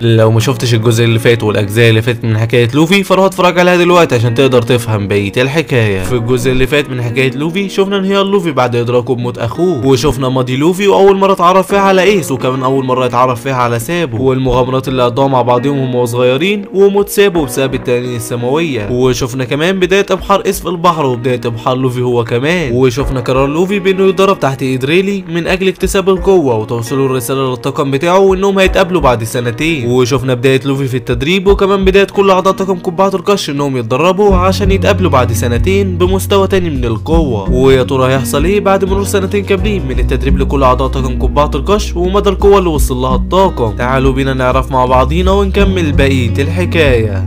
لو ما شفتش الجزء اللي فات والاجزاء اللي فاتت من حكايه لوفي فروح اتفرج عليها دلوقتي عشان تقدر تفهم بقيه الحكايه في الجزء اللي فات من حكايه لوفي شفنا انهيار لوفي بعد ادراكه بموت اخوه وشفنا ماضي لوفي واول مره اتعرف فيها على ايس وكمان اول مره اتعرف فيها على سابو والمغامرات اللي قضوها مع بعضهم هم صغيرين وموت سابو بسبب التنانين السماويه وشفنا كمان بدايه ابحار ايس في البحر وبدايه ابحار لوفي هو كمان وشفنا قرار لوفي بانه يتدرب تحت ايد ريلي من اجل اكتساب القوه وتوصيله الرساله للطاقم بتاعه وانهم هيتقابلوا بعد سنتين وشفنا بدايه لوفي في التدريب وكمان بدايه كل اعضاء طاقم قبعه القش انهم يتدربوا عشان يتقابلوا بعد سنتين بمستوى تاني من القوه ويا ترى هيحصل ايه بعد مرور سنتين كاملين من التدريب لكل اعضاء طاقم قبعه القش ومدى القوه اللي وصل لها الطاقم تعالوا بينا نعرف مع بعضينا ونكمل بقيه الحكايه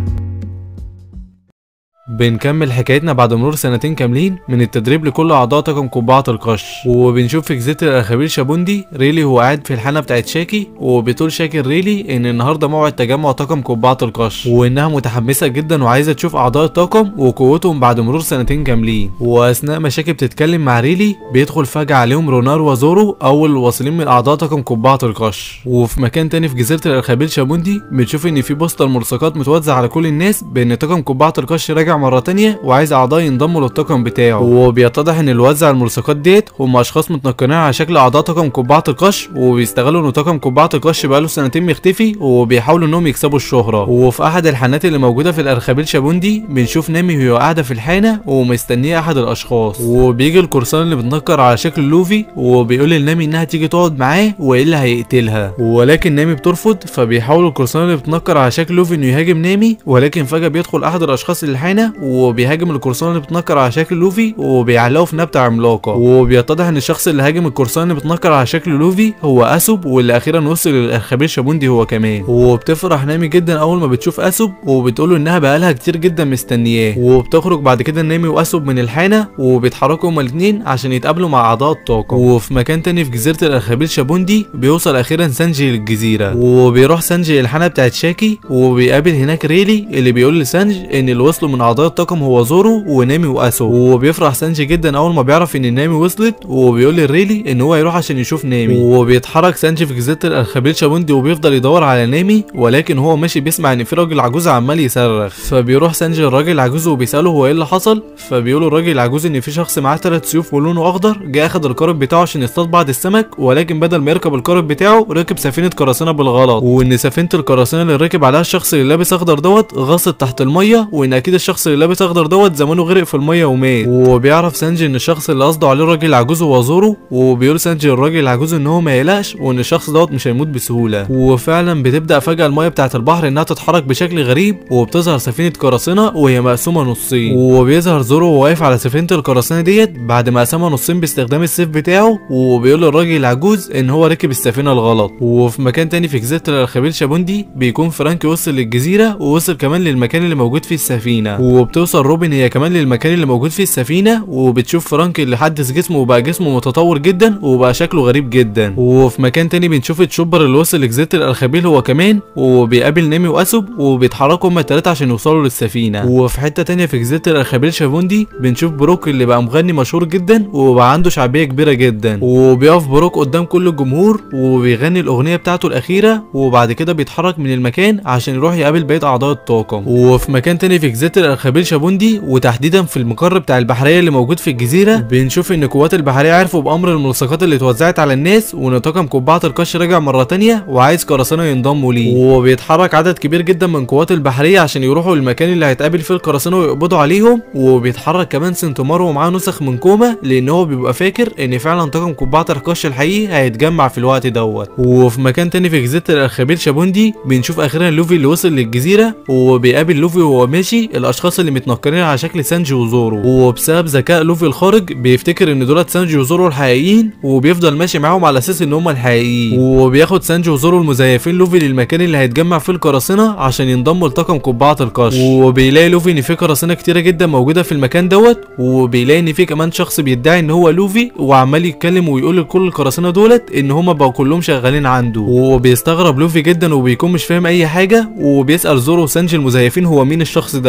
بنكمل حكايتنا بعد مرور سنتين كاملين من التدريب لكل اعضاء طاقم قبعه القش وبنشوف في جزيره الارخبيل شابوندي ريلي هو قاعد في الحانه بتاعت شاكي وبتقول شاكي ريلي ان النهارده موعد تجمع طاقم قبعه القش وانها متحمسه جدا وعايزه تشوف اعضاء الطاقم وقوتهم بعد مرور سنتين كاملين واثناء ما شاكي بتتكلم مع ريلي بيدخل فجاه عليهم رونار وزورو اول الواصلين من اعضاء طاقم قبعه القش وفي مكان تاني في جزيره الارخبيل شابوندي بنشوف ان في بوستر ملصقات متوزع على كل الناس بان طاقم قبعه القش راجع مره تانية وعايز اعضاء ينضموا للطاقم بتاعه وبيتضح ان اللي وزع الملصقات ديت هم اشخاص متنكرين على شكل اعضاء طاقم قبعه القش وبيستغلوا ان طاقم قبعه القش بقاله سنتين مختفي وبيحاولوا انهم يكسبوا الشهره وفي احد الحانات اللي موجوده في الارخبيل شابوندي بنشوف نامي وهي قاعده في الحانه ومستنيه احد الاشخاص وبيجي القرصان اللي بتنكر على شكل لوفي وبيقول لنامي انها تيجي تقعد معاه والا هيقتلها ولكن نامي بترفض فبيحاول القرصان اللي بتنكر على شكل لوفي انه يهاجم نامي ولكن فجاه بيدخل احد الاشخاص الحانه وبيهاجم القرصان اللي بتنكر على شكل لوفي وبيعلقه في نبته عملاقه وبيتضح ان الشخص اللي هاجم القرصان اللي بتنكر على شكل لوفي هو اسوب واللي اخيرا وصل للارخبيل شابوندي هو كمان وبتفرح نامي جدا اول ما بتشوف اسوب وبتقوله انها بقالها كتير جدا مستنياه وبتخرج بعد كده نامي واسوب من الحانه وبيتحركوا هما الاثنين عشان يتقابلوا مع اعضاء الطاقم وفي مكان تاني في جزيره الارخبيل شابوندي بيوصل اخيرا سانجي للجزيره وبيروح سانجي الحانه بتاعت شاكي وبيقابل هناك ريلي اللي بيقول لسانجي ان اللي وصلوا من اعضاء الطاقم هو زورو ونامي واسو وبيفرح سانجي جدا اول ما بيعرف ان نامي وصلت وبيقول لريلي ان هو يروح عشان يشوف نامي وبيتحرك سانجي في جزيره الارخبيل شابوندي وبيفضل يدور على نامي ولكن هو ماشي بيسمع ان في راجل عجوز عمال يصرخ فبيروح سانجي الراجل العجوز وبيساله هو ايه اللي حصل فبيقول الراجل العجوز ان في شخص معاه ثلاث سيوف ولونه اخضر جه اخد القارب بتاعه عشان يصطاد بعض السمك ولكن بدل ما يركب القارب بتاعه ركب سفينه قراصنه بالغلط وان سفينه القراصنه اللي ركب عليها الشخص اللي لابس اخضر دوت غصت تحت الميه وان اكيد الشخص اللي لابس اخضر دوت زمانه غرق في الميه ومات وبيعرف سانجي ان الشخص اللي قصده عليه الراجل العجوز هو زورو وبيقول سانجي للراجل العجوز ان هو ما يقلقش وان الشخص دوت مش هيموت بسهوله وفعلا بتبدا فجاه الميه بتاعه البحر انها تتحرك بشكل غريب وبتظهر سفينه قراصنه وهي مقسومه نصين وبيظهر زورو وهو واقف على سفينه القراصنه ديت بعد ما قسمها نصين باستخدام السيف بتاعه وبيقول للراجل العجوز ان هو ركب السفينه الغلط وفي مكان تاني في جزيره الارخبيل شابوندي بيكون فرانك وصل للجزيره ووصل كمان للمكان اللي موجود فيه السفينه وبتوصل روبن هي كمان للمكان اللي موجود فيه السفينه وبتشوف فرانك اللي حدث جسمه وبقى جسمه متطور جدا وبقى شكله غريب جدا وفي مكان تاني بنشوف تشوبر اللي وصل لجزيره الارخبيل هو كمان وبيقابل نامي واسوب وبيتحركوا هما التلاته عشان يوصلوا للسفينه وفي حته تانية في جزيره الارخبيل شافوندي بنشوف بروك اللي بقى مغني مشهور جدا وبقى عنده شعبيه كبيره جدا وبيقف بروك قدام كل الجمهور وبيغني الاغنيه بتاعته الاخيره وبعد كده بيتحرك من المكان عشان يروح يقابل بقيه اعضاء الطاقم وفي مكان تاني في جزيره الارخبيل شابوندي وتحديدا في المقر بتاع البحريه اللي موجود في الجزيره بنشوف ان قوات البحريه عرفوا بامر الملصقات اللي اتوزعت على الناس وان طاقم قبعه القش رجع مره تانية وعايز قراصنه ينضموا ليه وبيتحرك عدد كبير جدا من قوات البحريه عشان يروحوا المكان اللي هيتقابل فيه القراصنه ويقبضوا عليهم وبيتحرك كمان سنتومارو ومعاه نسخ من كوما لان هو بيبقى فاكر ان فعلا طاقم قبعه القش الحقيقي هيتجمع في الوقت دوت وفي مكان تاني في جزيره الارخبيل شابوندي بنشوف اخيرا لوفي اللي وصل للجزيره وبيقابل لوفي وهو ماشي الاشخاص اللي متنكرين على شكل سانجي وزورو وبسبب ذكاء لوفي الخارج بيفتكر ان دولت سانجي وزورو الحقيقيين وبيفضل ماشي معاهم على اساس ان هم الحقيقيين وبياخد سانجي وزورو المزيفين لوفي للمكان اللي هيتجمع فيه القراصنه عشان ينضموا لطاقم قبعه القش وبيلاقي لوفي ان في قراصنه كتيره جدا موجوده في المكان دوت وبيلاقي ان في كمان شخص بيدعي ان هو لوفي وعمال يتكلم ويقول لكل القراصنه دولت ان هم بقوا كلهم شغالين عنده وبيستغرب لوفي جدا وبيكون مش فاهم اي حاجه وبيسال زورو وسانجي المزيفين هو مين الشخص دوت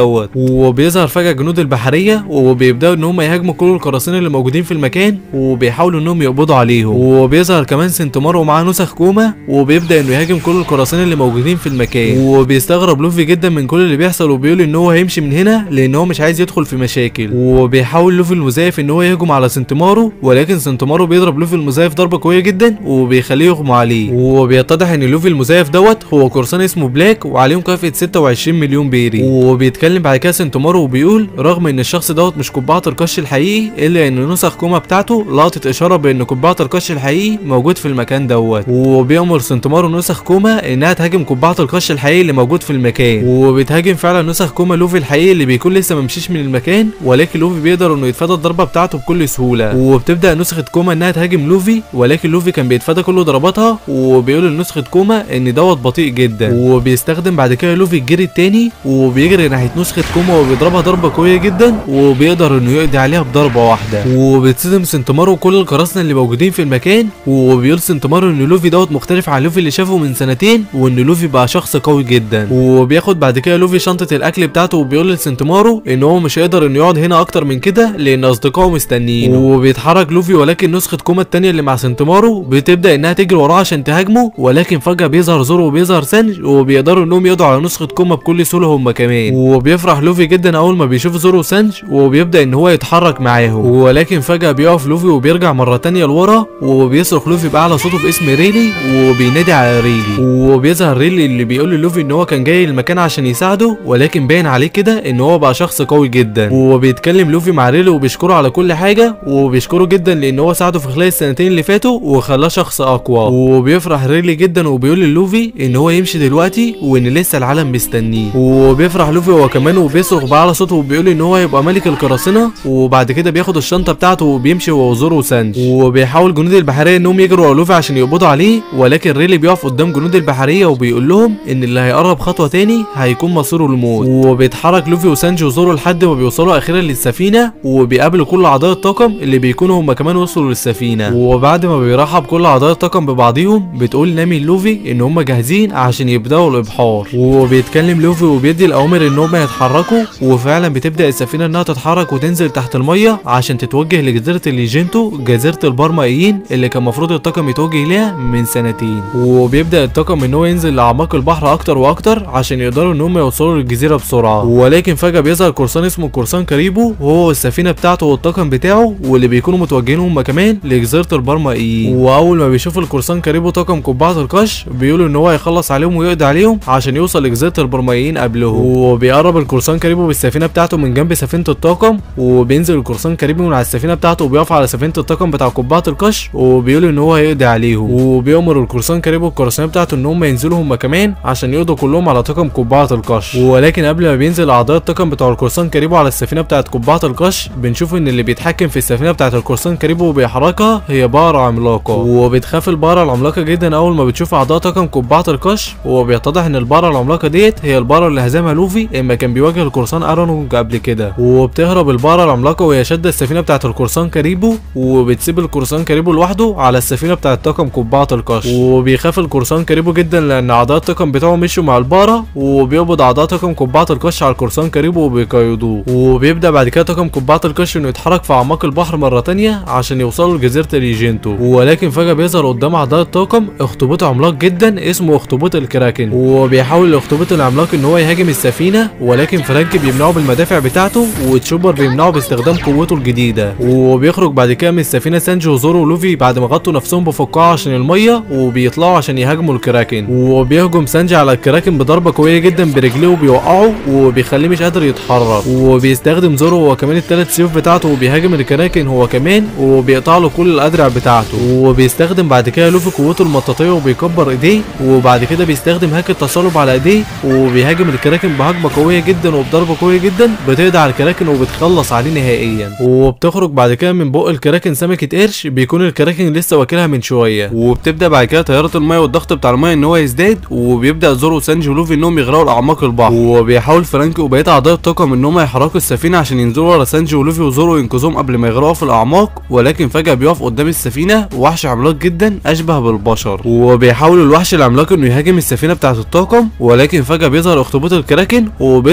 وبيظهر فجاه جنود البحريه وبيبداوا ان هم يهاجموا كل القراصنه اللي موجودين في المكان وبيحاولوا انهم يقبضوا عليهم وبيظهر كمان سنتمار ومعاه نسخ كوما وبيبدا انه يهاجم كل القراصنه اللي موجودين في المكان وبيستغرب لوفي جدا من كل اللي بيحصل وبيقول ان هو هيمشي من هنا لان هو مش عايز يدخل في مشاكل وبيحاول لوفي المزيف ان هو يهجم على سنتمارو ولكن سنتمارو بيضرب لوفي المزيف ضربه قويه جدا وبيخليه يغمى عليه وبيتضح ان لوفي المزيف دوت هو قرصان اسمه بلاك وعليه مكافاه 26 مليون بيري وبيتكلم بعد كده سنتمارو وبيقول رغم ان الشخص دوت مش قبعه القش الحقيقي الا ان نسخ كوما بتاعته لقطت اشاره بان قبعه القش الحقيقي موجود في المكان دوت وبيامر سنتمارو نسخ كوما انها تهاجم قبعه القش الحقيقي اللي موجود في المكان وبتهاجم فعلا نسخ كوما لوفي الحقيقي اللي بيكون لسه ممشيش من المكان ولكن لوفي بيقدر انه يتفادى الضربه بتاعته بكل سهوله وبتبدا نسخه كوما انها تهاجم لوفي ولكن لوفي كان بيتفادى كل ضرباتها وبيقول لنسخه كوما ان دوت بطيء جدا وبيستخدم بعد كده لوفي الجري التاني وبيجري ناحيه نسخه كوما وبيضربها ضربه قويه جدا وبيقدر انه يقضي عليها بضربه واحده وبتصدم سنتمارو كل القراصنه اللي موجودين في المكان وبيقول سنتمارو ان لوفي دوت مختلف عن لوفي اللي شافه من سنتين وان لوفي بقى شخص قوي جدا وبياخد بعد كده لوفي شنطه الاكل بتاعته وبيقول لسنتمارو ان هو مش هيقدر انه يقعد هنا اكتر من كده لان اصدقائه مستنيين وبيتحرك لوفي ولكن نسخه كوما التانيه اللي مع سنتمارو بتبدا انها تجري وراه عشان تهاجمه ولكن فجاه بيظهر زورو وبيظهر سانج وبيقدروا انهم يقضوا على نسخه كوما بكل سهوله هم كمان وبيفرح لوفي جدا اول ما بيشوف زورو وسانج وبيبدا ان هو يتحرك معاهم ولكن فجاه بيقف لوفي وبيرجع مره تانيه لورا وبيصرخ لوفي باعلى صوته باسم ريلي وبينادي على ريلي وبيظهر ريلي اللي بيقول للوفي ان هو كان جاي المكان عشان يساعده ولكن باين عليه كده ان هو بقى شخص قوي جدا وبيتكلم لوفي مع ريلي وبيشكره على كل حاجه وبيشكره جدا لان هو ساعده في خلال السنتين اللي فاتوا وخلاه شخص اقوى وبيفرح ريلي جدا وبيقول للوفي ان هو يمشي دلوقتي وان لسه العالم مستنيه وبيفرح لوفي هو كمان وبيصرخ باعلى صوته وبيقول ان هو هيبقى ملك القراصنه وبعد كده بياخد الشنطه بتاعته وبيمشي هو وزورو وسانج وبيحاول جنود البحريه انهم يجروا ورا لوفي عشان يقبضوا عليه ولكن ريلي بيقف قدام جنود البحريه وبيقول لهم ان اللي هيقرب خطوه تاني هيكون مصيره الموت وبيتحرك لوفي وسانجي وزورو لحد ما بيوصلوا اخيرا للسفينه وبيقابلوا كل اعضاء الطاقم اللي بيكونوا هم كمان وصلوا للسفينه وبعد ما بيرحب كل اعضاء الطاقم ببعضيهم بتقول نامي لوفي ان هم جاهزين عشان يبداوا الابحار وبيتكلم لوفي وبيدي الاوامر ان هم يتحركوا وفعلا بتبدا السفينه انها تتحرك وتنزل تحت الميه عشان تتوجه لجزيره الليجنتو جزيره البرمائيين اللي كان المفروض الطاقم يتوجه ليها من سنتين وبيبدا الطاقم ان هو ينزل لاعماق البحر اكتر واكتر عشان يقدروا ان هم يوصلوا للجزيره بسرعه ولكن فجاه بيظهر قرصان اسمه قرصان كاريبو وهو السفينه بتاعته والطاقم بتاعه واللي بيكونوا متوجهين هم كمان لجزيره البرمائيين واول ما بيشوف القرصان كاريبو طاقم قبعه القش بيقولوا ان هو هيخلص عليهم ويقضي عليهم عشان يوصل لجزيره البرمائيين قبلهم وبيقرب القرصان كاريبو بالسفينه بتاعته من جنب سفينه الطاقم وبينزل القرصان كاريبو من على السفينه بتاعته وبيقف على سفينه الطاقم بتاع قبعه القش وبيقولوا ان هو هيقضي عليهم وبيأمر القرصان كاريبو القراصنه بتاعته ان هم ينزلوا هم كمان عشان يقضوا كلهم على طاقم قبعه القش ولكن قبل ما بينزل اعضاء الطاقم بتوع القرصان كاريبو على السفينه بتاعت قبعه القش بنشوف ان اللي بيتحكم في السفينه بتاعت القرصان كاريبو وبيحركها هي بقره عملاقه وبتخاف البقره العملاقه جدا اول ما بتشوف اعضاء طاقم قبعه القش وبيتضح ان البقره العملاقه ديت هي البقره اللي هزمها لوفي اما كان بيواجه القرصان ارونونج قبل كده وبتهرب البقره العملاقه وهي شاده السفينه بتاعت القرصان كاريبو وبتسيب القرصان كاريبو لوحده على السفينه بتاعت طاقم قبعه القش وبيخاف القرصان كاريبو جدا لان اعضاء الطاقم بتاعه مشوا مع البقره وبيقبض اعضاء طاقم قبعه القش على القرصان كاريبو وبيقيدوه وبيبدا بعد كده طاقم قبعه القش انه يتحرك في اعماق البحر مره تانية عشان يوصلوا لجزيره ريجينتو ولكن فجاه بيظهر قدام اعضاء الطاقم اخطبوط عملاق جدا اسمه اخطبوط الكراكن وبيحاول الاخطبوط العملاق ان هو يهاجم السفينه ولكن فرانك بيمنعه بالمدافع بتاعته وتشوبر بيمنعه باستخدام قوته الجديده وبيخرج بعد كده من السفينه سانجي وزورو ولوفي بعد ما غطوا نفسهم بفقاعه عشان الميه وبيطلعوا عشان يهاجموا الكراكن وبيهجم سانجي على الكراكن بضربه قويه جدا برجليه وبيوقعه وبيخليه مش قادر يتحرك وبيستخدم زورو هو كمان الثلاث سيوف بتاعته وبيهاجم الكراكن هو كمان وبيقطع له كل الادرع بتاعته وبيستخدم بعد كده لوفي قوته المطاطيه وبيكبر ايديه وبعد كده بيستخدم هاك التصلب على ايديه وبيهاجم الكراكن بهجمه قويه جدا وبضربه قويه جدا بتقضي على الكراكن وبتخلص عليه نهائيا وبتخرج بعد كده من بق الكراكن سمكه قرش بيكون الكراكن لسه واكلها من شويه وبتبدا بعد كده تيارة الميه والضغط بتاع الميه ان هو يزداد وبيبدا زورو وسانجي ولوفي انهم يغرقوا لاعماق البحر وبيحاول فرانكي وبقيه اعضاء الطاقم ان هم يحركوا السفينه عشان ينزلوا ورا سانجي ولوفي وزورو ينقذوهم قبل ما يغرقوا في الاعماق ولكن فجاه بيقف قدام السفينه وحش عملاق جدا اشبه بالبشر وبيحاول الوحش العملاق انه يهاجم السفينه بتاعه الطاقم ولكن فجاه بيظهر اخطبوط الكراكن وبيضرب الوحش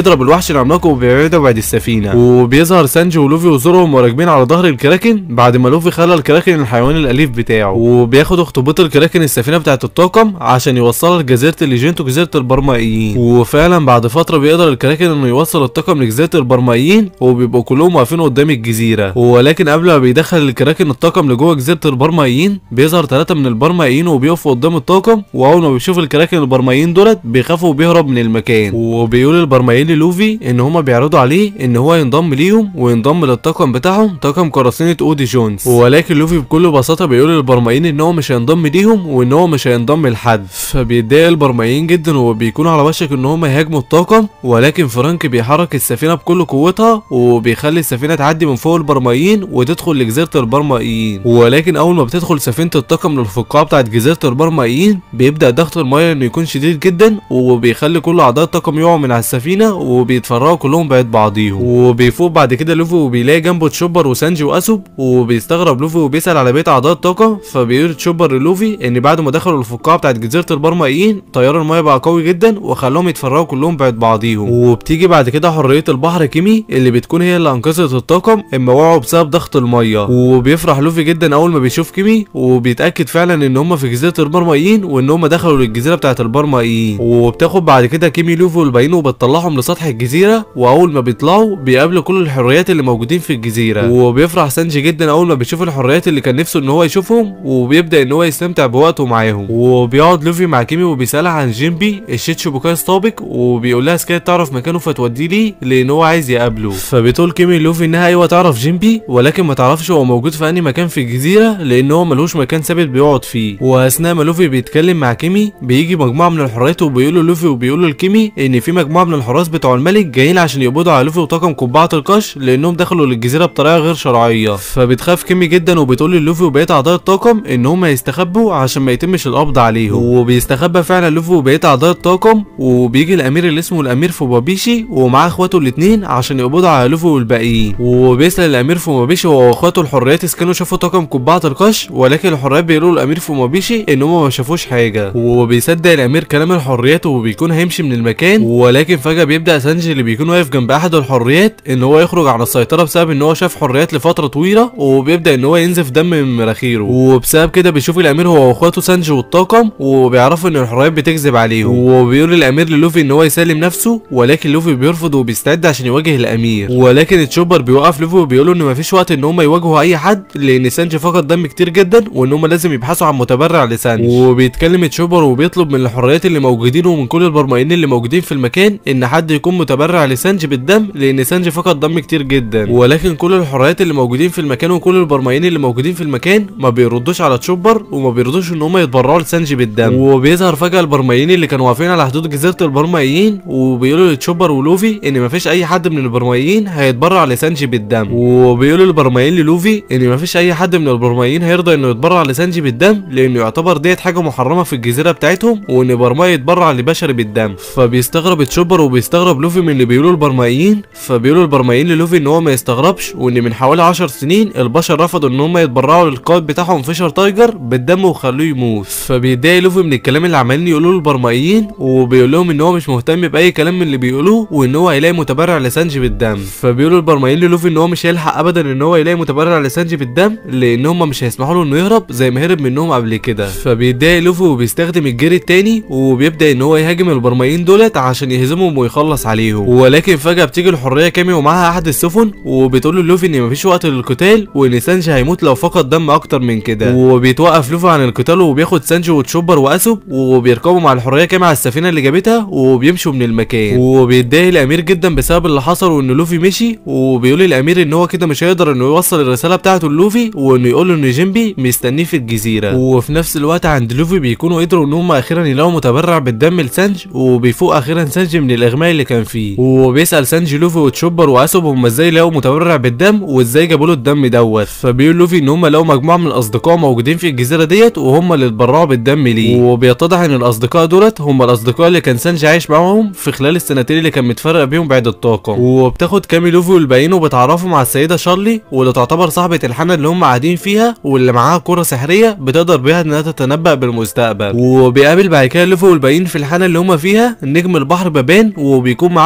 الوحش العملاق وبيبعدوا بعد السفينه وبيظهر سانجي ولوفي وزورو وهم راكبين على ظهر الكراكن بعد ما لوفي خلى الكراكن الحيوان الاليف بتاعه وبياخد اخطبوط الكراكن السفينه بتاعه الطاقم عشان يوصلها لجزيره الليجنت وجزيره البرمائيين وفعلا بعد فتره بيقدر الكراكن انه يوصل الطاقم لجزيره البرمائيين وبيبقوا كلهم واقفين قدام الجزيره ولكن قبل ما بيدخل الكراكن الطاقم لجوه جزيره البرمائيين بيظهر ثلاثه من البرمائيين وبيقفوا قدام الطاقم واول ما بيشوف الكراكن البرمائيين دولت بيخافوا وبيهرب من المكان وبيقول البرمائيين للوفي ان هما بيعرضوا عليه ان هو ينضم ليهم وينضم للطاقم بتاعهم طاقم قراصنه اودي جونز ولكن لوفي بكل بساطه بيقول للبرمائيين ان هو مش هينضم ليهم وان هو مش هينضم لحد فبيتضايق البرمائيين جدا وبيكونوا على وشك ان هم يهاجموا الطاقم ولكن فرانك بيحرك السفينه بكل قوتها وبيخلي السفينه تعدي من فوق البرمائيين وتدخل لجزيره البرمائيين ولكن اول ما بتدخل سفينه الطاقم للفقاعه بتاعت جزيره البرمائيين بيبدا ضغط المايه انه يكون شديد جدا وبيخلي كل اعضاء الطاقم يقعوا من على السفينه وبيتفرقوا كلهم بعيد بعضيهم وبيفوق بعد كده لوفي وبيلاقي جنبه تشوبر وسانجي واسوب وبيستغرب لوفي وبيسال على بيت اعضاء الطاقم فبيقول تشوبر للوفي ان بعد ما دخلوا الفقاعه بتاعت جزيره البرمائيين تيار المايه بقى قوي جدا وخلاهم يتفرقوا كلهم بعيد بعضيهم وبتيجي بعد كده حريه البحر كيمي اللي بتكون هي اللي انقذت الطاقم اما وقعوا بسبب ضغط المايه وبيفرح لوفي جدا اول ما بيشوف كيمي وبيتاكد فعلا ان هم في جزيره البرمائيين وان هم دخلوا للجزيره بتاعت البرمائيين وبتاخد بعد كده كيمي لوفي والباقيين وبتطلعهم لسطح الجزيره واول ما بيطلعوا بيقابلوا كل الحريات اللي موجودين في الجزيره وبيفرح سانجي جدا اول ما بيشوف الحريات اللي كان نفسه ان هو يشوفهم وبيبدا ان هو يستمتع بوقته معاهم وبيقعد لوفي مع كيمي وبيسالها عن جيمبي الشيتشوبوكاي السابق وبيقول لها سكايت تعرف مكانه فتوديه ليه لان هو عايز يقابله فبتقول كيمي لوفي انها ايوه تعرف جيمبي ولكن ما تعرفش هو موجود في انهي مكان في الجزيره لان هو ملوش مكان ثابت بيقعد فيه واثناء ما لوفي بيتكلم مع كيمي بيجي مجموعه من الحراس وبيقولوا لوفي وبيقولوا لكيمي ان في مجموعه من الحراس بتوع الملك جايين عشان يقبضوا على لوفي وطاقم قبعه القش لانهم دخلوا للجزيره بطريقه غير شرعيه فبتخاف كيمي جدا وبتقول للوفي وبقيه اعضاء الطاقم ان هم يستخبوا عشان ما يتمش القبض عليهم وبيستخبى فعلا لوفي وبقيه اعضاء الطاقم وبيجي الامير اللي اسمه الامير فوبابيشي ومعاه اخواته الاثنين عشان يقبضوا على لوفي والباقيين وبيسال الامير فوبابيشي هو واخواته الحريات اذا كانوا شافوا طاقم قبعه القش ولكن الحريات بيقولوا للامير فوبابيشي ان هم ما شافوش حاجه وبيصدق الامير كلام الحريات وبيكون هيمشي من المكان ولكن فجاه بيبدا سانجي اللي بيكون واقف جنب احد الحريات ان هو يخرج عن السيطره بسبب ان هو شاف حريات لفتره طويله وبيبدا ان هو ينزف دم من مناخيره وبسبب كده بيشوف الامير هو واخواته سانجي والطاقم وبيعرفوا ان الحريات بتكذب عليهم وبيقول الامير للوفي ان هو يسلم نفسه ولكن لوفي بيرفض وبيستعد عشان يواجه الامير ولكن تشوبر بيوقف لوفي وبيقول له ان مفيش وقت ان هم يواجهوا اي حد لان سانجي فقد دم كتير جدا وان هم لازم يبحثوا عن متبرع لسانجي وبيتكلم تشوبر وبيطلب من الحريات اللي موجودين ومن كل البرمائيين اللي موجودين في المكان ان حد يكون متبرع لسانجي بالدم لان سانجي فقد دم كتير جدا ولكن كل الحريات اللي موجودين في المكان وكل البرمائيين اللي موجودين في المكان ما بيردوش على تشوبر وما بيرضوش ان هم يتبرعوا لسانجي بالدم وبيظهر فجاه البرمائيين اللي كانوا واقفين على حدود جزيره البرمائيين وبيقولوا لتشوبر ولوفي ان مفيش اي حد من البرمائيين هيتبرع لسانجي بالدم وبيقولوا البرمائيين للوفي ان مفيش اي حد من البرمائيين هيرضى انه يتبرع لسانجي بالدم لانه يعتبر ديت حاجه محرمه في الجزيره بتاعتهم وان برمائي يتبرع لبشري بالدم فبيستغرب تشوبر وبيستغرب لوفي من اللي بيقولوا البرمائيين فبيقولوا البرمائيين للوفي ان هو ما يستغربش وان من حوالي 10 سنين البشر رفضوا ان هم يتبرعوا للقائد بتاعهم فيشر تايجر بالدم وخلوه يموت فبيتضايق لوفي من الكلام اللي عمالين يقولوه البرمائيين وبيقول لهم ان هو مش مهتم باي كلام من اللي بيقولوه وان هو هيلاقي متبرع لسانجي بالدم فبيقولوا البرمائيين للوفي ان هو مش هيلحق ابدا ان هو يلاقي متبرع لسانجي بالدم لان هم مش هيسمحوا له انه يهرب زي ما هرب منهم قبل كده فبيتضايق لوفي وبيستخدم الجري التاني وبيبدا ان هو يهاجم البرمائيين دولت عشان يهزمهم ويخلص عليهم ولكن فجاه بتيجي الحريه كامي ومعاها احد السفن وبتقول له لوفي ان مفيش وقت للقتال وان سانجي هيموت لو فقد دم اكتر من كده وبيتوقف لوفي عن القتال وبياخد سانجي وتشوبر واسوب وبيركبوا مع الحريه كامي على السفينه اللي جابتها وبيمشوا من المكان وبيتضايق الامير جدا بسبب اللي حصل وان لوفي مشي وبيقول للامير ان هو كده مش هيقدر انه يوصل الرساله بتاعته للوفي وانه يقول له ان جيمبي مستنيه في الجزيره وفي نفس الوقت عند لوفي بيكونوا قدروا ان هم اخيرا يلاقوا متبرع بالدم لسانج وبيفوق اخيرا سانجي من الاغماء اللي كان فيه وبيسال سانجي لوفي وتشوبر واسوب هم ازاي لقوا متبرع بالدم وازاي جابوا له الدم دوت فبيقول لوفي ان هم لقوا مجموعه من الاصدقاء موجودين في الجزيره ديت وهم اللي اتبرعوا بالدم ليه وبيتضح ان الاصدقاء دولت هم الاصدقاء اللي كان سانجي عايش معاهم في خلال السنتين اللي كان متفرق بيهم بعد الطاقم وبتاخد كامي لوفي والباقيين وبتعرفوا مع السيده شارلي واللي تعتبر صاحبه الحانه اللي هم قاعدين فيها واللي معاها كره سحريه بتقدر بيها انها تتنبأ بالمستقبل وبيقابل بعد كده لوفي والباقيين في الحانه اللي هم فيها نجم البحر بابان وبيكون معاه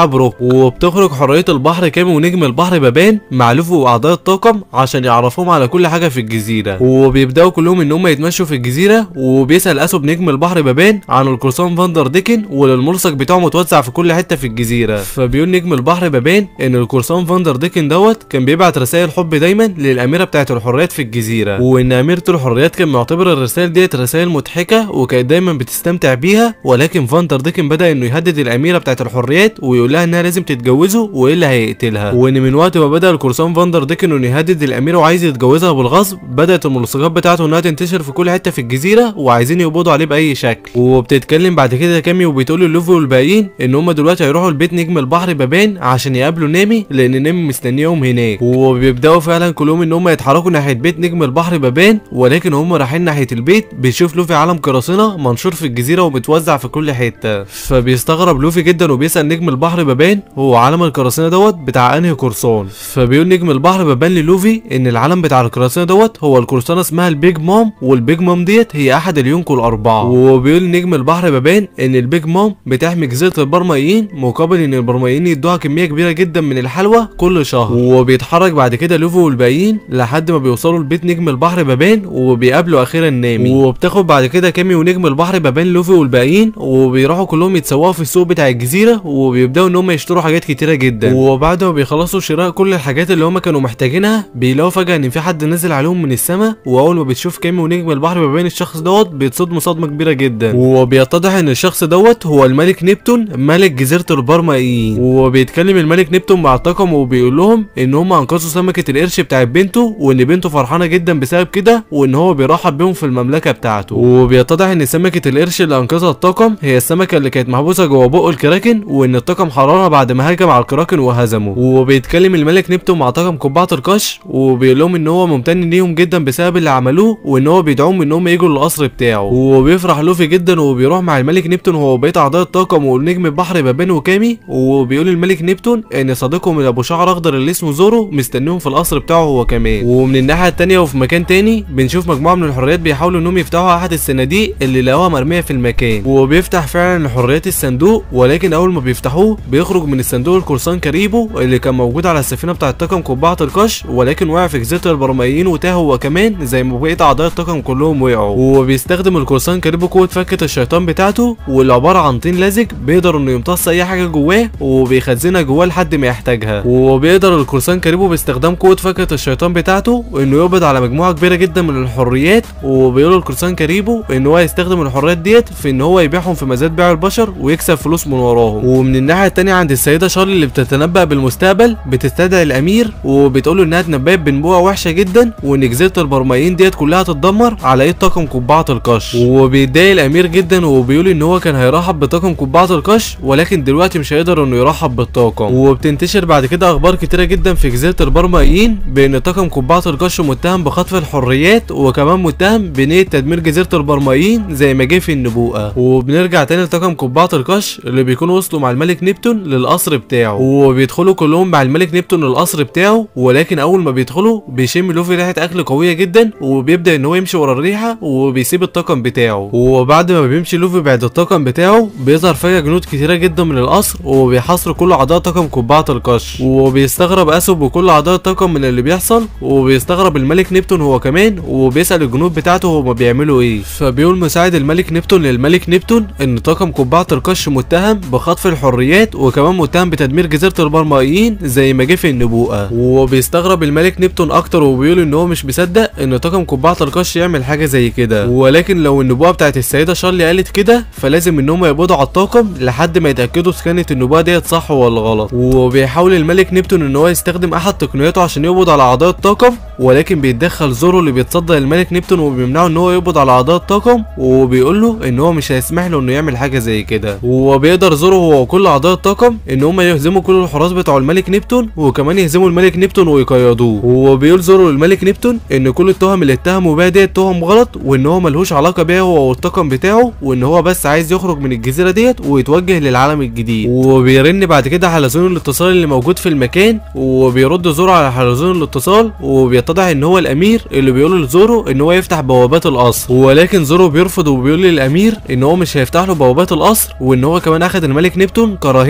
بروك وبتخرج حريه البحر كامي ونجم البحر بابان مع لوفي واعضاء الطاقم عشان يعرفوهم على كل حاجه في الجزيره وبيبداوا كلهم ان هم يتمشوا في الجزيره وبيسال اسو بنجم البحر بابان عن القرصان فاندر ديكن وللملصق بتاعه متوزع في كل حته في الجزيره فبيقول نجم البحر بابان ان القرصان فاندر ديكن دوت كان بيبعت رسائل حب دايما للاميره بتاعه الحريات في الجزيره وان اميره الحريات كان معتبر الرسائل ديت رسائل مضحكه وكانت دايما بتستمتع بيها ولكن فاندر ديكن بدا انه يهدد الاميره بتاعه الحريات ويقول لها انها لازم تتجوزه والا هيقتلها وان من وقت ما بدا القرصان فاندر ديكن انه يهدد الاميره وعايز يتجوزها بالغصب بدات الملصقات بتاعته انها تنتشر في كل حته في الجزيره وعايزين يقبضوا عليه باي شكل وبتتكلم بعد كده كامي وبتقول للوفي والباقيين ان هم دلوقتي هيروحوا لبيت نجم البحر بابان عشان يقابلوا نامي لان نامي مستنيهم هناك وبيبداوا فعلا كلهم ان هم يتحركوا ناحيه بيت نجم البحر بابان ولكن هم رايحين ناحيه البيت بيشوف لوفي علم قراصنه منشور في الجزيره ومتوزع في كل حته فبيستغرب لوفي جدا وبيسال نجم البحر بابان هو علم القراصنه دوت بتاع انهي قرصان فبيقول نجم البحر بابان للوفي ان العلم بتاع القراصنه دوت هو القرصانه اسمها البيج مام والبيج مام ديت هي احد اليونكو الاربعه وبيقول نجم البحر بابان ان البيج مام بتحمي جزيره البرمائيين مقابل ان البرمائيين يدوها كميه كبيره جدا من الحلوى كل شهر وبيتحرك بعد كده لوفي والباقيين لحد ما بيوصلوا لبيت نجم البحر بابان وبيقابلوا اخيرا نامي وبتاخد بعد كده كامي ونجم البحر بابان لوفي والباقيين وبيروحوا كلهم يتسوقوا في السوق بتاع الجزيره وبيبداوا ان هم يشتروا حاجات كتيره جدا وبعد ما بيخلصوا شراء كل الحاجات اللي هم كانوا محتاجينها بيلاقوا فجاه ان في حد نزل عليهم من السماء واول ما بتشوف كامي ونجم البحر بابان الشخص دوت بيتصدموا صدمه كبيره جدا وبيتضح ان الشخص دوت هو الملك نبتون ملك جزيره البرمائيين وبيتكلم الملك نبتون مع الطاقم وبيقول لهم ان هم انقذوا سمكه القرش بتاعت بنته وان بنته فرحانه جدا بسبب كده وان هو بيرحب بيهم في المملكه بتاعته وبيتضح ان سمكه القرش اللي انقذها الطاقم هي السمكه اللي كانت محبوسه جوه بق الكراكن وان الطاقم حررها بعد ما هاجم على الكراكن وهزمه وبيتكلم الملك نبتون مع طاقم قبعه القش وبيقول لهم ان هو ممتن ليهم جدا بسبب اللي عملوه وان هو بيدعوهم ان هم يجوا للقصر بتاعه وبيفرح لوفي جدا وبيروح مع الملك نبتون هو وبقيه اعضاء الطاقم والنجم البحر بابان وكامي وبيقول الملك نبتون ان صديقهم اللي ابو شعر اخضر اللي اسمه زورو مستنيهم في القصر بتاعه هو كمان ومن الناحيه التانيه وفي مكان تاني بنشوف مجموعه من الحريات بيحاولوا انهم يفتحوا احد الصناديق اللي لقوها مرميه في المكان وبيفتح فعلا الحريات الصندوق ولكن اول ما بيفتحوه بيخرج من الصندوق القرصان كاريبو اللي كان موجود على السفينه بتاعه طاقم قبعه القش ولكن وقع في جزيره البرمائيين وتاه هو كمان زي ما بقيه اعضاء الطاقم كلهم وقعوا وبيستخدم القرصان كاريبو قوه فكه الشيطان بتاعته واللي عباره عن طين لزج بيقدر انه يمتص اي حاجه جواه وبيخزنها جواه لحد ما يحتاجها وبيقدر القرصان كاريبو باستخدام قوه فكه الشيطان بتاعته انه يقبض على مجموعه كبيره جدا من الحريات وبيقول القرصان كاريبو ان هو يستخدم الحريات ديت في ان هو يبيعهم في مزاد بيع البشر ويكسب فلوس من وراهم ومن الناحيه التانيه عند السيده شارلي اللي بتتنبأ بالمستقبل بتستدعي الامير وبتقول له انها اتنبأت بنبوءه وحشه جدا وان جزيره البرمائيين ديت كلها تتدمر على ايد طاقم قبعه القش وبيتضايق الامير جدا وبيقول ان هو كان هيرحب بطاقم قبعه القش ولكن دلوقتي مش هيقدر انه يرحب بالطاقم وبتنتشر بعد كده اخبار كتيره جدا في جزيره البرمائيين بان طاقم قبعه القش متهم بخطف الحريات وكمان متهم بنيه تدمير جزيره البرمائيين زي ما جه في النبوءه وبنرجع تاني لطاقم قبعه القش اللي بيكونوا وصلوا مع الملك نبتون للقصر بتاعه وبيدخلوا كلهم مع الملك نبتون القصر بتاعه ولكن اول ما بيدخلوا بيشم لوفي ريحه اكل قويه جدا وبيبدا ان هو يمشي ورا الريحه وبيسيب الطاقم بتاعه وبعد ما بيمشي لوفي بعد الطاقم بتاعه بيظهر فجاه جنود كتيره جدا من القصر وبيحاصروا كل اعضاء طاقم قبعه القش وبيستغرب اسوب وكل اعضاء الطاقم من اللي بيحصل وبيستغرب الملك نبتون هو كمان وبيسال الجنود بتاعته هما بيعملوا ايه فبيقول مساعد الملك نبتون للملك نبتون ان طاقم قبعه القش متهم بخطف الحريات وكمان متهم بتدمير جزيره البرمائيين زي ما جه في النبوءه وبيستغرب الملك نبتون اكتر وبيقول ان هو مش مصدق ان طاقم قبعه القش يعمل حاجه زي كده ولكن لو النبوءه بتاعت السيده شارلي قالت كده فلازم ان هم يقبضوا على الطاقم لحد ما يتاكدوا اذا كانت النبوءه ديت صح ولا غلط وبيحاول الملك نبتون ان هو يستخدم احد تقنياته عشان يقبض على اعضاء الطاقم ولكن بيتدخل زورو اللي بيتصدى للملك نبتون وبيمنعه ان هو يقبض على اعضاء الطاقم وبيقول له ان هو مش هيسمح له انه يعمل حاجه زي كده وبيقدر زورو هو وكل اعضاء الطاقم ان هم يهزموا كل الحراس بتوع الملك نبتون وكمان يهزموا الملك نبتون ويقيدوه وبيقول زورو للملك نبتون ان كل التهم اللي اتهموا بيها ديت تهم غلط وان هو ملهوش علاقه بيها هو والطاقم بتاعه وان هو بس عايز يخرج من الجزيره ديت ويتوجه للعالم الجديد وبيرن بعد كده حلزون الاتصال اللي موجود في المكان وبيرد زورو على حلزون الاتصال وبيتضح ان هو الامير اللي بيقول لزورو ان هو يفتح بوابات القصر ولكن زورو بيرفض وبيقول للامير ان هو مش هيفتح له بوابات القصر وان هو كمان اخد الملك نبتون كراهين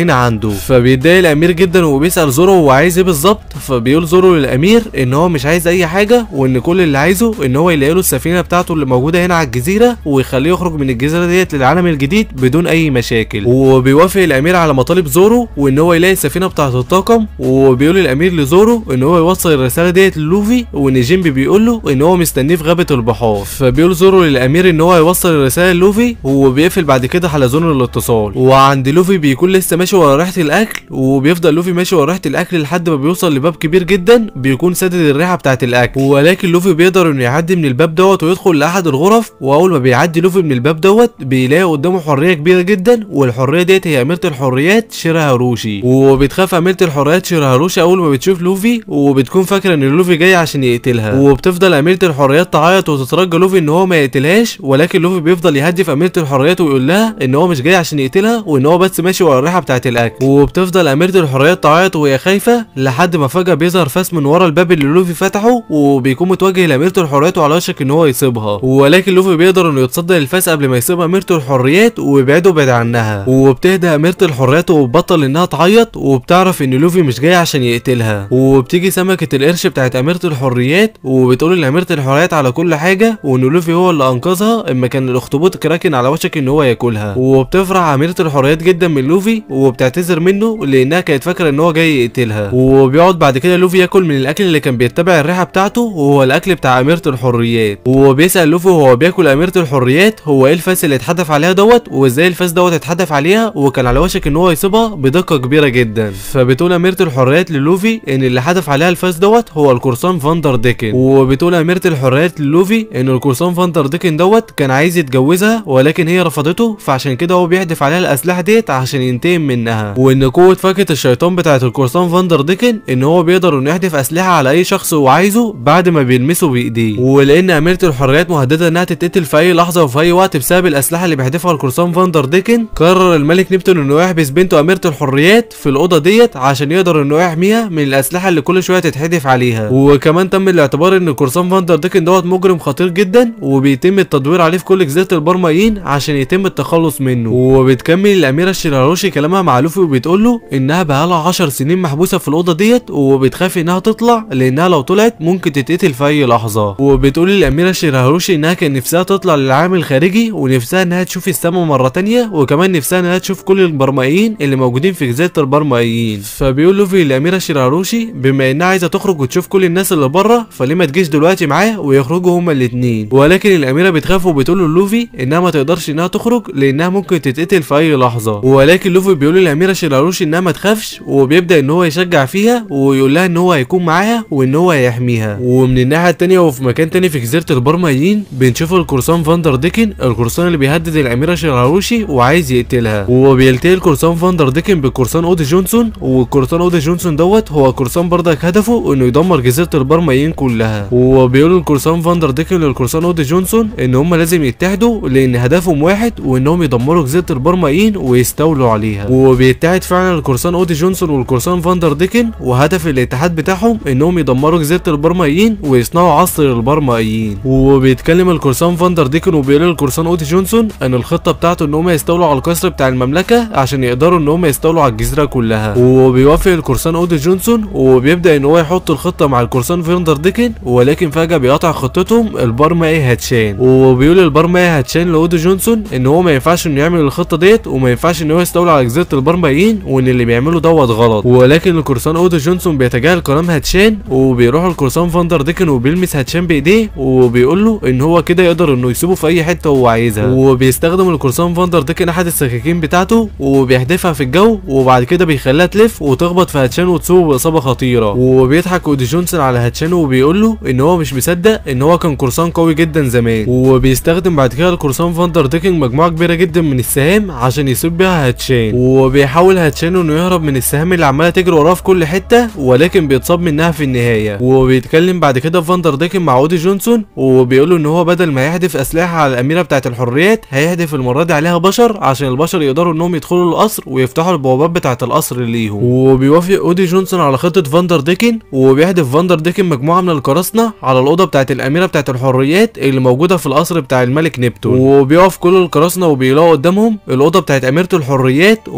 باينه عنده فبيتضايق الامير جدا وبيسال زورو هو عايز ايه بالظبط فبيقول زورو للامير ان هو مش عايز اي حاجه وان كل اللي عايزه ان هو يلاقي له السفينه بتاعته اللي موجوده هنا على الجزيره ويخليه يخرج من الجزيره ديت للعالم الجديد بدون اي مشاكل وبيوافق الامير على مطالب زورو وان هو يلاقي السفينه بتاعه الطاقم وبيقول الامير لزورو ان هو يوصل الرساله ديت للوفي وان جيمبي بيقول له ان هو مستنيه في غابه البحار فبيقول زورو للامير ان هو يوصل الرساله للوفي وبيقفل بعد كده حلزون الاتصال وعند لوفي بيكون لسه ماشي ورا ريحه الاكل وبيفضل لوفي ماشي ورا ريحه الاكل لحد ما بيوصل لباب كبير جدا بيكون سادد الريحه بتاعه الاكل ولكن لوفي بيقدر انه يعدي من الباب دوت ويدخل لاحد الغرف واول ما بيعدي لوفي من الباب دوت بيلاقي قدامه حريه كبيره جدا والحريه ديت هي اميره الحريات شيرا هاروشي وبتخاف اميره الحريات شيرا هاروشي اول ما بتشوف لوفي وبتكون فاكره ان لوفي جاي عشان يقتلها وبتفضل اميره الحريات تعيط وتترجى لوفي ان هو ما يقتلهاش ولكن لوفي بيفضل يهدف اميره الحريات ويقول لها ان هو مش جاي عشان يقتلها وان هو بس ماشي ورا الريحه بتاعه الاكل وبتفضل اميره الحريات تعيط وهي خايفه لحد ما فجاه بيظهر فاس من ورا الباب اللي لوفي فتحه وبيكون متوجه لاميره الحريات وعلى وشك ان هو يصيبها ولكن لوفي بيقدر انه يتصدى للفاس قبل ما يصيب اميره الحريات ويبعده بعيد عنها وبتهدى اميره الحريات وبتبطل انها تعيط وبتعرف ان لوفي مش جاي عشان يقتلها وبتيجي سمكه القرش بتاعت اميره الحريات وبتقول لاميره الحريات على كل حاجه وان لوفي هو اللي انقذها اما كان الاخطبوط كراكن على وشك ان هو ياكلها وبتفرح اميره الحريات جدا من لوفي وبتعتذر منه لانها كانت فاكره ان هو جاي يقتلها وبيقعد بعد كده لوفي ياكل من الاكل اللي كان بيتبع الريحه بتاعته وهو الاكل بتاع اميره الحريات وبيسال لوفي وهو بياكل اميره الحريات هو ايه الفاس اللي اتحدف عليها دوت وازاي الفاس دوت اتحدف عليها وكان على وشك ان هو يصيبها بدقه كبيره جدا فبتقول اميره الحريات للوفي ان اللي حدف عليها الفاس دوت هو القرصان فاندر ديكن وبتقول اميره الحريات للوفي ان القرصان فاندر ديكن دوت كان عايز يتجوزها ولكن هي رفضته فعشان كده هو بيحدف عليها الاسلحه ديت عشان ينتقم منها وان قوه فاكهه الشيطان بتاعه القرصان فاندر ديكن ان هو بيقدر انه يحدف اسلحه على اي شخص هو عايزه بعد ما بيلمسه بايديه ولان اميره الحريات مهدده انها تتقتل في اي لحظه وفي اي وقت بسبب الاسلحه اللي بيحدفها القرصان فاندر ديكن قرر الملك نبتون انه يحبس بنته اميره الحريات في الاوضه ديت عشان يقدر انه يحميها من الاسلحه اللي كل شويه تتحدف عليها وكمان تم الاعتبار ان القرصان فاندر ديكن دوت مجرم خطير جدا وبيتم التدوير عليه في كل جزيره البرمائيين عشان يتم التخلص منه وبتكمل الاميره الشيراروشي كلامها مع لوفي وبتقول له انها بقالها 10 سنين محبوسه في الاوضه ديت وبتخاف انها تطلع لانها لو طلعت ممكن تتقتل في اي لحظه وبتقول الاميره شيراروشي انها كان نفسها تطلع للعالم الخارجي ونفسها انها تشوف السماء مره تانية وكمان نفسها انها تشوف كل البرمائيين اللي موجودين في جزيره البرمائيين فبيقول لوفي الاميره شيراروشي بما انها عايزه تخرج وتشوف كل الناس اللي بره فليه ما تجيش دلوقتي معاه ويخرجوا هما الاثنين ولكن الاميره بتخاف وبتقول لوفي انها ما تقدرش انها تخرج لانها ممكن تتقتل في اي لحظه ولكن لوفي بيقول للاميره شيراروشي انها ما تخافش وبيبدا ان هو يشجع فيها ويقول لها ان هو هيكون معاها وان هو هيحميها ومن الناحيه التانية وفي مكان تاني في جزيره البرمائيين بنشوف القرصان فاندر ديكن القرصان اللي بيهدد الاميره شيراروشي وعايز يقتلها وبيلتقي القرصان فاندر ديكن بالقرصان اودي جونسون والقرصان اودي جونسون دوت هو قرصان بردك هدفه انه يدمر جزيره البرمائيين كلها وبيقول القرصان فاندر ديكن للقرصان اودي جونسون ان هم لازم يتحدوا لان هدفهم واحد وانهم يدمروا جزيره البرمائيين ويستولوا عليها وبيتحد فعلا القرصان اودي جونسون والقرصان فاندر ديكن وهدف الاتحاد بتاعهم انهم يدمروا جزيره البرمائيين ويصنعوا عصر البرمائيين وبيتكلم القرصان فاندر ديكن وبيقول للقرصان اودي جونسون ان الخطه بتاعته ان هم يستولوا على القصر بتاع المملكه عشان يقدروا ان هم يستولوا على الجزيره كلها وبيوافق القرصان اودي جونسون وبيبدا ان هو يحط الخطه مع القرصان فاندر ديكن ولكن فجاه بيقطع خطتهم البرمائي هاتشان وبيقول البرمائي هاتشان لاودي جونسون ان هو ما ينفعش انه يعمل الخطه ديت وما ينفعش ان هو يستولى على جزيره البرمائيين وان اللي بيعمله دوت غلط ولكن القرصان اودي جونسون بيتجاهل كلام هاتشان وبيروح القرصان فاندر ديكن وبيلمس هاتشان بايديه وبيقول له ان هو كده يقدر انه يسيبه في اي حته هو عايزها وبيستخدم القرصان فاندر ديكن احد السكاكين بتاعته وبيحدفها في الجو وبعد كده بيخليها تلف وتخبط في هاتشان وتصيبه باصابه خطيره وبيضحك اودي جونسون على هاتشان وبيقول له ان هو مش مصدق ان هو كان قرصان قوي جدا زمان وبيستخدم بعد كده القرصان فاندر ديكن مجموعه كبيره جدا من السهام عشان يصيب بيها هاتشان وبيحاول هاتشان انه يهرب من السهام اللي عماله تجري وراه في كل حته ولكن بيتصاب منها في النهايه وبيتكلم بعد كده فاندر ديكن مع اودي جونسون وبيقول له ان هو بدل ما يحدف اسلحه على الاميره بتاعه الحريات هيحدف المره دي عليها بشر عشان البشر يقدروا انهم يدخلوا القصر ويفتحوا البوابات بتاعه القصر ليهم وبيوافق اودي جونسون على خطه فاندر ديكن وبيهدف فاندر ديكن مجموعه من القراصنه على الاوضه بتاعه الاميره بتاعه الحريات اللي موجوده في القصر بتاع الملك نبتون وبيقف كل القراصنه وبيلاقوا قدامهم الاوضه بتاعه اميره الحريات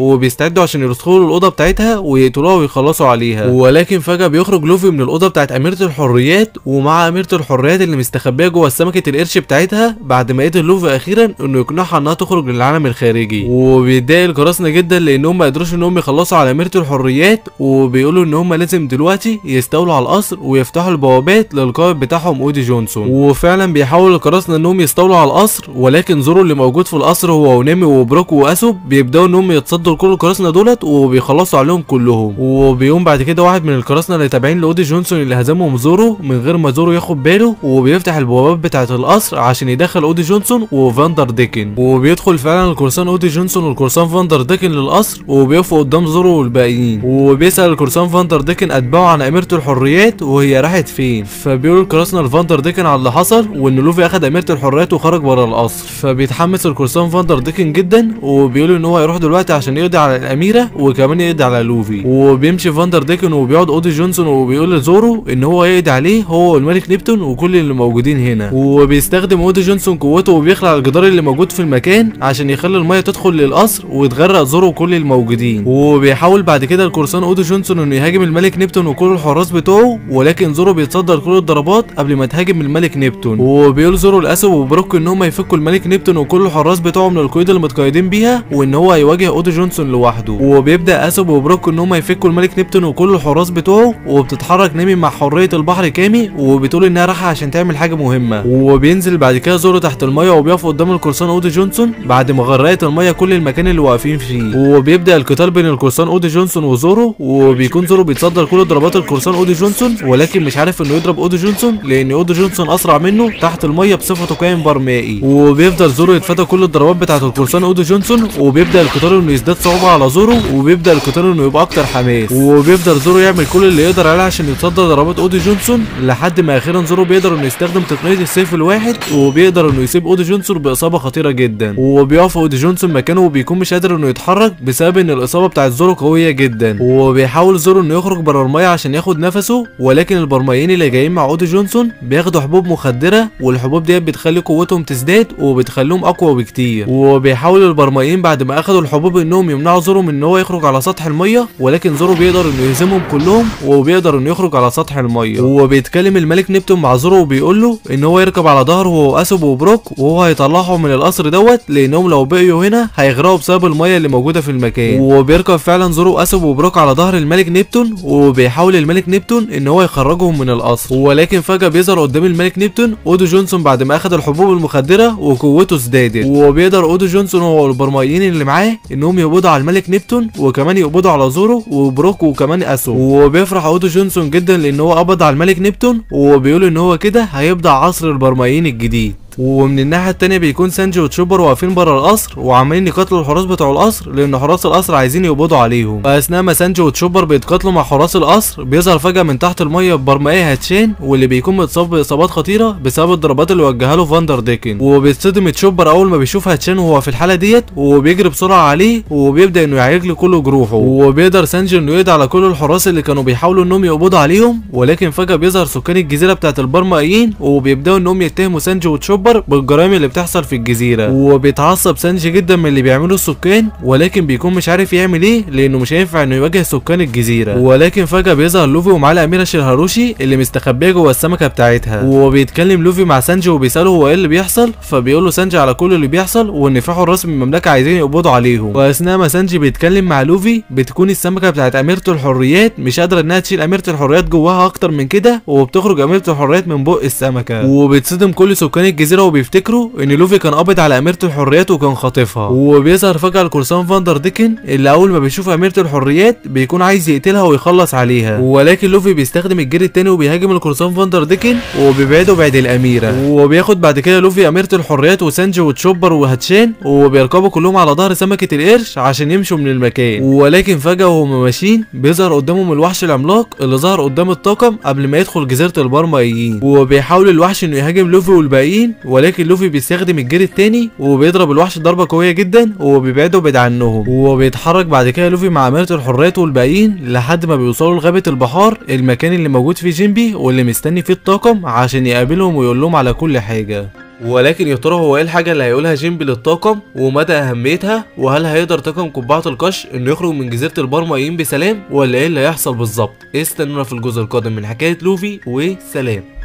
وبيستعدوا عشان يدخلوا الاوضه بتاعتها ويقتلوها ويخلصوا عليها ولكن فجاه بيخرج لوفي من الاوضه بتاعت اميره الحريات ومع اميره الحريات اللي مستخبيه جوه سمكه القرش بتاعتها بعد ما قتل لوفي اخيرا انه يقنعها انها تخرج للعالم الخارجي وبيتضايق القراصنه جدا لانهم ما قدروش انهم يخلصوا على اميره الحريات وبيقولوا ان هم لازم دلوقتي يستولوا على القصر ويفتحوا البوابات للقائد بتاعهم اودي جونسون وفعلا بيحاول القراصنه انهم يستولوا على القصر ولكن زورو اللي موجود في القصر هو ونامي وبروك واسوب بيبداوا انهم يتصدوا لكل القراصنه دولت وبيخلصوا عليهم كلهم وبيقوم بعد كده واحد من القراصنه اللي تابعين لاودي جونسون اللي هزمهم زورو من غير ما زورو ياخد باله وبيفتح البوابات بتاعه القصر عشان يدخل اودي جونسون وفاندر ديكن وبيدخل فعلا القرصان اودي جونسون والقرصان فاندر ديكن للقصر وبيقفوا قدام زورو والباقيين وبيسال القرصان فاندر ديكن اتباعه عن اميره الحريات وهي راحت فين فبيقول القراصنه لفاندر ديكن على اللي حصل وان لوفي اخد اميره الحريات وخرج بره القصر فبيتحمس القرصان فاندر ديكن جدا وبيقول ان هو هيروح دلوقتي عشان يقضي على الاميره وكمان يقضي على لوفي وبيمشي فاندر ديكن وبيقعد اودي جونسون وبيقول لزورو ان هو يقضي عليه هو والملك نيبتون وكل اللي موجودين هنا وبيستخدم اودي جونسون قوته وبيخلع الجدار اللي موجود في المكان عشان يخلي الميه تدخل للقصر وتغرق زورو وكل الموجودين وبيحاول بعد كده القرصان اودي جونسون انه يهاجم الملك نيبتون وكل الحراس بتوعه ولكن زورو بيتصدى لكل الضربات قبل ما تهاجم الملك نيبتون وبيقول زورو لاسو وبروك ان هم يفكوا الملك نيبتون وكل الحراس بتوعه من القيود اللي متقيدين بيها وان هو هيواجه اودي جونسون لوحده وبيبدا اسو وبروك ان هم يفكوا الملك نيبتون وكل الحراس بتوعه وبتتحرك نيمي مع حريه البحر كامي وبتقول انها رايحه عشان تعمل حاجه مهمه وبينزل بعد كده زورو تحت الميه وبيقف قدام القرصان اودي جونسون بعد ما غرقت الميه كل المكان اللي واقفين فيه وبيبدا القتال بين القرصان اودي جونسون وزورو وبيكون زورو بيتصدر كل ضربات القرصان اودي جونسون ولكن مش عارف انه يضرب اودي جونسون لان اودي جونسون اسرع منه تحت الميه بصفته كائن برمائي وبيفضل زورو يتفادى كل الضربات بتاعه القرصان اودي جونسون وبيبدا القتال انه يزداد صعوبه على زورو وبيبدا القتال انه يبقى اكتر حماس وبيفضل زورو يعمل كل اللي يقدر عليه عشان يتصدى ضربات اودي جونسون لحد ما اخيرا زورو بيقدر انه يستخدم تقنيه السيف الواحد وبيقدر انه يسيب اودي جونسون باصابه خطيره جدا وبيقف اودي جونسون مكانه وبيكون مش قادر انه يتحرك بسبب ان الاصابه بتاعت زورو قويه جدا وبيحاول زورو انه يخرج بره الميه عشان ياخد نفسه ولكن البرمائيين اللي جايين مع اودي جونسون بياخدوا حبوب مخدره والحبوب ديت بتخلي قوتهم تزداد وبتخليهم اقوى بكتير وبيحاول البرمائيين بعد ما اخدوا الحبوب انهم يمنعوا زورو من ان هو يخرج على سطح الميه ولكن زورو بيقدر انه يهزمهم كلهم وبيقدر انه يخرج على سطح الميه وبيتكلم الملك نيبتون مع زورو وبيقول له ان هو يركب على ظهره هو واسوب وبروك وهو هيطلعهم من القصر دوت لانهم لو بقيوا هنا هيغرقوا بسبب الميه اللي موجوده في المكان وبيركب فعلا زورو اسوب وبروك على ظهر الملك نيبتون وبيحاول الملك نيبتون ان هو يخرجهم من القصر ولكن فجاه بيظهر قدام الملك نيبتون اودو جونسون بعد ما اخذ الحبوب المخدره وقوته ازدادت وبيقدر اودو جونسون هو والبرمائيين اللي معاه انهم يقبضوا على الملك نيبتون وكمان يقبضوا على زورو وبروك وكمان اسو وبيفرح اودو جونسون جدا لان هو قبض على الملك نيبتون وبيقول ان هو كده هيبدا عصر البرمائيين الجديد ومن الناحيه التانية بيكون سانجي وتشوبر واقفين بره القصر وعمالين يقاتلوا الحراس بتوع القصر لان حراس القصر عايزين يقبضوا عليهم واثناء ما سانجي وتشوبر بيتقاتلوا مع حراس القصر بيظهر فجاه من تحت الميه برمائي هاتشين واللي بيكون متصاب باصابات خطيره بسبب الضربات اللي وجهها له فاندر ديكن وبيتصدم تشوبر اول ما بيشوف هاتشين وهو في الحاله ديت وبيجري بسرعه عليه وبيبدا انه يعالج له كل جروحه وبيقدر سانجي انه يقضي على كل الحراس اللي كانوا بيحاولوا انهم يقبضوا عليهم ولكن فجاه بيظهر سكان الجزيره بتاعت البرمائيين وبيبداوا انهم يتهموا سانجي وتشوبر بالجرائم اللي بتحصل في الجزيره وبيتعصب سانجي جدا من اللي بيعمله السكان ولكن بيكون مش عارف يعمل ايه لانه مش هينفع انه يواجه سكان الجزيره ولكن فجاه بيظهر لوفي ومعاه الاميره شيرهاروشي اللي مستخبيه جوه السمكه بتاعتها وبيتكلم لوفي مع سانجي وبيساله هو ايه اللي بيحصل فبيقول له سانجي على كل اللي بيحصل وان في حراس من المملكه عايزين يقبضوا عليهم واثناء ما سانجي بيتكلم مع لوفي بتكون السمكه بتاعت اميره الحريات مش قادره انها تشيل اميره الحريات جواها اكتر من كده وبتخرج اميره الحريات من بق السمكه وبتصدم كل سكان الجزيره وبيفتكروا ان لوفي كان قابض على اميره الحريات وكان خاطفها وبيظهر فجاه القرصان فاندر ديكن اللي اول ما بيشوف اميره الحريات بيكون عايز يقتلها ويخلص عليها ولكن لوفي بيستخدم الجري التاني وبيهاجم القرصان فاندر ديكن وبيبعده بعد الاميره وبياخد بعد كده لوفي اميره الحريات وسانجي وتشوبر وهاتشان وبيركبوا كلهم على ظهر سمكه القرش عشان يمشوا من المكان ولكن فجاه وهم ماشيين بيظهر قدامهم الوحش العملاق اللي ظهر قدام الطاقم قبل ما يدخل جزيره البرمائيين وبيحاول الوحش انه يهاجم لوفي والباقيين ولكن لوفي بيستخدم الجري التاني وبيضرب الوحش ضربه قويه جدا وبيبعده بعيد عنهم وبيتحرك بعد كده لوفي مع اميره الحريات والباقيين لحد ما بيوصلوا لغابه البحار المكان اللي موجود فيه جيمبي واللي مستني فيه الطاقم عشان يقابلهم ويقول لهم على كل حاجه ولكن يا ترى هو ايه الحاجه اللي هيقولها جيمبي للطاقم ومدى اهميتها وهل هيقدر طاقم قبعه القش انه يخرج من جزيره البرمائيين بسلام ولا ايه اللي هيحصل بالظبط استنونا في الجزء القادم من حكايه لوفي وسلام